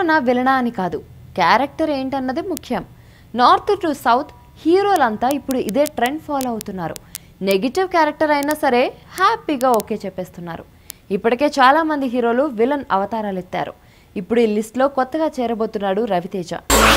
హీరోనా విలనా అని కాదు క్యారెక్టర్ ఏంటన్నది ముఖ్యం నార్త్ టు సౌత్ హీరోలంతా ఇప్పుడు ఇదే ట్రెండ్ ఫాలో అవుతున్నారు నెగిటివ్ క్యారెక్టర్ అయినా సరే హ్యాపీగా ఓకే చెప్పేస్తున్నారు ఇప్పటికే చాలా మంది హీరోలు విలన్ అవతారాలు ఎత్తారు ఇప్పుడు ఈ లిస్ట్లో కొత్తగా చేరబోతున్నాడు రవితేజ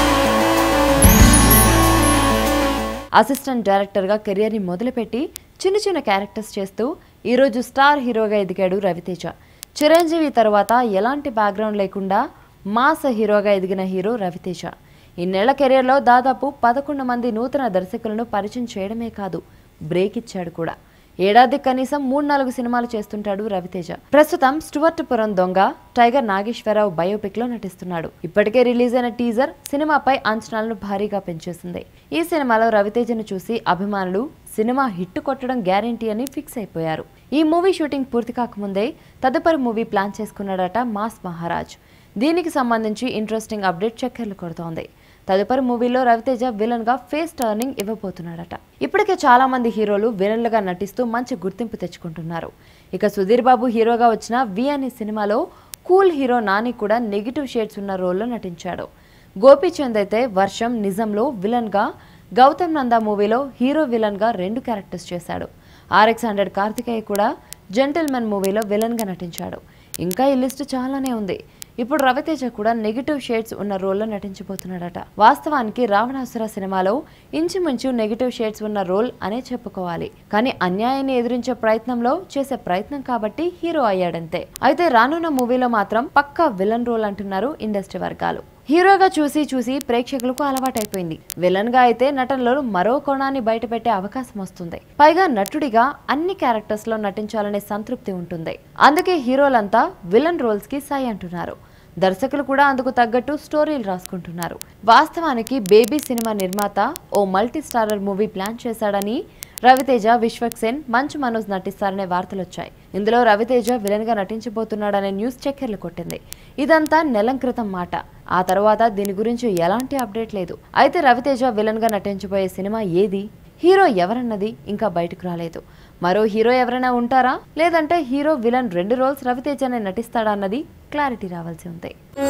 అసిస్టెంట్ డైరెక్టర్గా కెరియర్ని మొదలుపెట్టి చిన్న చిన్న క్యారెక్టర్స్ చేస్తూ ఈరోజు స్టార్ హీరోగా ఎదిగాడు రవితేజ చిరంజీవి తర్వాత ఎలాంటి బ్యాక్గ్రౌండ్ లేకుండా మాస హీరోగా ఎదిగిన హీరో రవితేజ ఈ నెల కెరియర్లో దాదాపు పదకొండు మంది నూతన దర్శకులను పరిచయం చేయడమే కాదు బ్రేక్ ఇచ్చాడు కూడా ఏడాది కనీసం మూడు నాలుగు సినిమాలు చేస్తుంటాడు రవితేజ ప్రస్తుతం స్టువర్ట్పురం దొంగ టైగర్ నాగేశ్వరరావు బయోపిక్ లో నటిస్తున్నాడు ఇప్పటికే రిలీజ్ అయిన టీజర్ సినిమాపై అంచనాలను భారీగా పెంచేసింది ఈ సినిమాలో రవితేజను చూసి అభిమానులు సినిమా హిట్ కొట్టడం గ్యారంటీ అని ఫిక్స్ అయిపోయారు ఈ మూవీ షూటింగ్ పూర్తి కాకముందే తదుపరి మూవీ ప్లాన్ చేసుకున్నాడట మాస్ మహారాజ్ దీనికి సంబంధించి ఇంట్రెస్టింగ్ అప్డేట్ చక్కర్లు కొడుతోంది తదుపరి మూవీలో రవితేజ విలన్ గా ఫేస్ టర్నింగ్ ఇవ్వబోతున్నాడట ఇప్పటికే చాలా మంది హీరోలు విలన్లుగా నటిస్తూ మంచి గుర్తింపు తెచ్చుకుంటున్నారు ఇక సుధీర్ బాబు హీరోగా వచ్చిన వి అనే సినిమాలో కూల్ హీరో నాని కూడా నెగిటివ్ షేడ్స్ ఉన్న రోల్లో నటించాడు గోపీచంద్ అయితే వర్షం నిజంలో విలన్ గా గౌతమ్ నందా మూవీలో హీరో విలన్ గా రెండు క్యారెక్టర్స్ చేశాడు ఆర్ఎక్స్ హండ్రెడ్ కార్తికేయ కూడా జెంటిల్మెన్ మూవీలో విలన్ గా నటించాడు ఇంకా ఈ లిస్టు చాలానే ఉంది ఇప్పుడు రవితేజ కూడా నెగిటివ్ షేడ్స్ ఉన్న రోల్లో నటించబోతున్నాడట వాస్తవానికి రావణాసుర సినిమాలో ఇంచుమించు నెగిటివ్ షేడ్స్ ఉన్న రోల్ అనే చెప్పుకోవాలి కానీ అన్యాయాన్ని ఎదిరించే ప్రయత్నంలో చేసే ప్రయత్నం కాబట్టి హీరో అయ్యాడంతే అయితే రానున్న మూవీలో మాత్రం పక్కా విలన్ రోల్ అంటున్నారు ఇండస్ట్రీ వర్గాలు హీరోగా చూసి చూసి ప్రేక్షకులకు అలవాటైపోయింది విలన్ గా అయితే నటనలో మరో కోణాన్ని బయటపెట్టే అవకాశం వస్తుంది పైగా నటుడిగా అన్ని క్యారెక్టర్స్ లో నటించాలనే సంతృప్తి ఉంటుంది అందుకే హీరోలంతా విలన్ రోల్స్ కి సై అంటున్నారు దర్శకులు కూడా అందుకు తగ్గట్టు స్టోరీలు రాసుకుంటున్నారు వాస్తవానికి బేబీ సినిమా నిర్మాత ఓ మల్టీ స్టారర్ మూవీ ప్లాన్ చేశాడని రవితేజ విశ్వక్ సేన్ మంచు మనోజ్ నటిస్తారనే వార్తలు వచ్చాయి ఇందులో రవితేజ విలన్ గా నటించబోతున్నాడనే న్యూస్ చక్కెర్లు కొట్టింది ఇదంతా నెలం క్రితం మాట ఆ తర్వాత దీని గురించి ఎలాంటి అప్డేట్ లేదు అయితే రవితేజ విలన్ గా నటించబోయే సినిమా ఏది హీరో ఎవరన్నది ఇంకా బయటకు రాలేదు మరో హీరో ఎవరైనా ఉంటారా లేదంటే హీరో విలన్ రెండు రోల్స్ రవితేజనే నటిస్తాడా అన్నది క్లారిటీ రావాల్సి ఉంది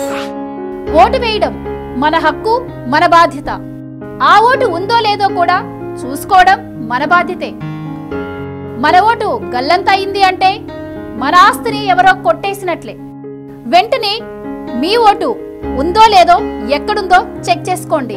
ఓటు వేయడం మన హక్కు మన బాధ్యత ఆ ఓటు ఉందో లేదో కూడా చూసుకోవడం మన బాధ్యతే మన ఓటు గల్లంత అయింది అంటే మన ఆస్తిని ఎవరో కొట్టేసినట్లే వెంటనే మీ ఓటు ఉందో లేదో ఎక్కడుందో చెక్ చేసుకోండి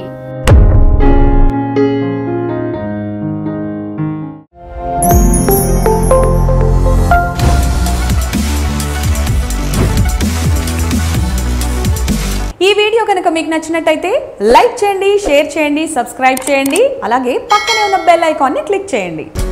ఈ వీడియో కనుక మీకు నచ్చినట్టయితే లైక్ చేయండి షేర్ చేయండి సబ్స్క్రైబ్ చేయండి అలాగే పక్కనే ఉన్న బెల్ ఐకాన్ని క్లిక్ చేయండి